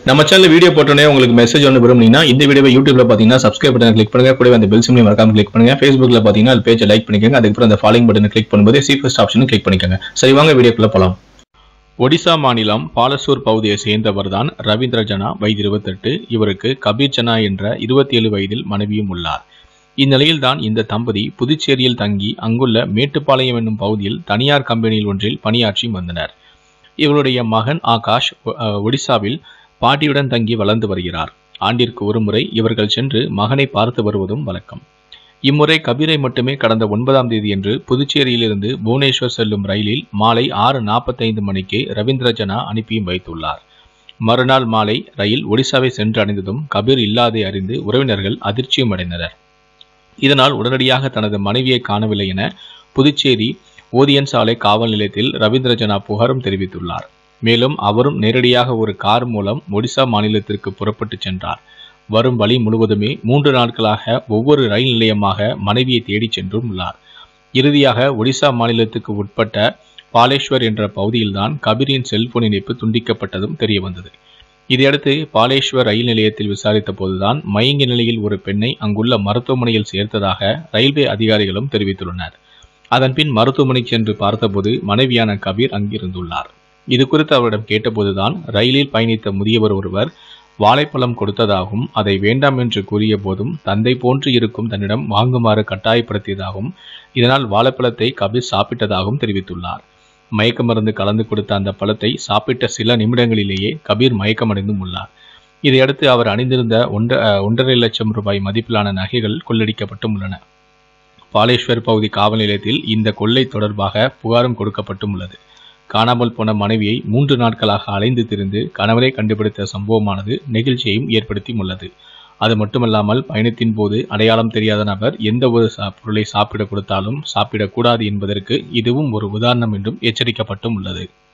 நம்ம channel video போட்டோன்னே உங்களுக்கு மெசேஜ் ஒன்று விரும்புனீங்கன்னா இந்த வீடியோவை யூடியூப்ல பார்த்தீங்கன்னா சப்ஸ்கிரைப் பட்டன் கிளிக் பண்ணுங்க கூடவே அந்த பெல் சிம்லையும் மறக்காம கிளிக் பண்ணுங்க ஃபேஸ்புக்ல பார்த்தீங்கன்னா அது பேஜை லைக் பண்ணிக்கோங்க அதுக்கப்புறம் அந்த ஃபாலோயிங் பட்டனை கிளிக் பண்ணும்போது சி ஃபர்ஸ்ட் ஆப்ஷனும் கிளிக் பண்ணிக்கோங்க சரி வாங்க வீடியோக்குள்ள போலாம் ஒடிசா மாநிலம் பாலசூர் பகுதியை சேர்ந்தவர் தான் ரவீந்திர ஜனா வயது இருபத்தெட்டு இவருக்கு கபீர் ஜனா என்ற இருபத்தி ஏழு வயதில் மனைவியும் உள்ளார் இந்நிலையில்தான் இந்த தம்பதி புதுச்சேரியில் தங்கி அங்குள்ள மேட்டுப்பாளையம் என்னும் பகுதியில் தனியார் கம்பெனியில் ஒன்றில் பணியாற்றி வந்தனர் இவருடைய மகன் ஆகாஷ் ஒ- அஹ் ஒடிசாவில் பாட்டியுடன் தங்கி வளர்ந்து வருகிறார் ஆண்டிற்கு ஒருமுறை இவர்கள் சென்று மகனை பார்த்து வருவதும் வழக்கம் இம்முறை கபீரை மட்டுமே கடந்த ஒன்பதாம் தேதியன்று புதுச்சேரியிலிருந்து புவனேஸ்வர் செல்லும் ரயிலில் மாலை ஆறு நாற்பத்தைந்து மணிக்கு ரவீந்திர ஜனா அனுப்பியும் வைத்துள்ளார் மறுநாள் மாலை ரயில் ஒடிசாவை சென்று அடைந்ததும் கபீர் இல்லாதை அறிந்து உறவினர்கள் அதிர்ச்சியும் அடைந்தனர் இதனால் உடனடியாக தனது மனைவியை காணவில்லை என புதுச்சேரி ஓதியன் சாலை காவல் நிலையத்தில் ரவீந்திர ஜனா புகாரும் தெரிவித்துள்ளார் மேலும் அவரும் நேரடியாக ஒரு கார் மூலம் ஒடிசா மாநிலத்திற்கு புறப்பட்டு சென்றார் வரும் வழி முழுவதுமே மூன்று நாட்களாக ஒவ்வொரு ரயில் நிலையமாக மனைவியை தேடிச் சென்றும் உள்ளார் இறுதியாக ஒடிசா மாநிலத்துக்கு உட்பட்ட பாலேஸ்வர் என்ற பகுதியில்தான் கபீரின் செல்போன் இணைப்பு துண்டிக்கப்பட்டதும் தெரிய வந்தது இதையடுத்து பாலேஸ்வர் ரயில் நிலையத்தில் விசாரித்த போதுதான் மயங்கிய நிலையில் ஒரு பெண்ணை அங்குள்ள மருத்துவமனையில் சேர்த்ததாக ரயில்வே அதிகாரிகளும் தெரிவித்துள்ளனர் அதன்பின் மருத்துவமனைக்கு சென்று பார்த்தபோது மனைவியான கபீர் அங்கிருந்துள்ளார் இது குறித்து அவரிடம் கேட்டபோதுதான் ரயிலில் பயணித்த முதியவர் ஒருவர் வாழைப்பழம் கொடுத்ததாகவும் அதை வேண்டாம் என்று கூறிய போதும் தந்தை போன்று இருக்கும் தன்னிடம் வாங்குமாறு கட்டாயப்படுத்தியதாகவும் இதனால் வாழைப்பழத்தை கபீர் சாப்பிட்டதாகவும் தெரிவித்துள்ளார் மயக்க மருந்து கலந்து கொடுத்த அந்த பழத்தை சாப்பிட்ட சில நிமிடங்களிலேயே கபீர் மயக்கமடைந்தும் உள்ளார் இதையடுத்து அவர் அணிந்திருந்த ஒன்ற அஹ், ஒன்றரை லட்சம் ரூபாய் மதிப்பிலான நகைகள் கொள்ளடிக்கப்பட்டும் உள்ளன பாலேஸ்வர் பகுதி காவல் நிலையத்தில் இந்த கொள்ளை தொடர்பாக புகாரும் கொடுக்கப்பட்டும் உள்ளது காணாமல் போன மனைவியை மூன்று நாட்களாக அலைந்து திரிந்து கணவரை கண்டுபிடித்த சம்பவமானது நெகிழ்ச்சியையும் ஏற்படுத்தியும் உள்ளது அது மட்டுமல்லாமல் பயணத்தின் போது அடையாளம் தெரியாத நபர் எந்த ஒரு சா- பொருளை சாப்பிட கொடுத்தாலும் சாப்பிடக்கூடாது என்பதற்கு இதுவும் ஒரு உதாரணம் என்றும் எச்சரிக்கப்பட்டும் உள்ளது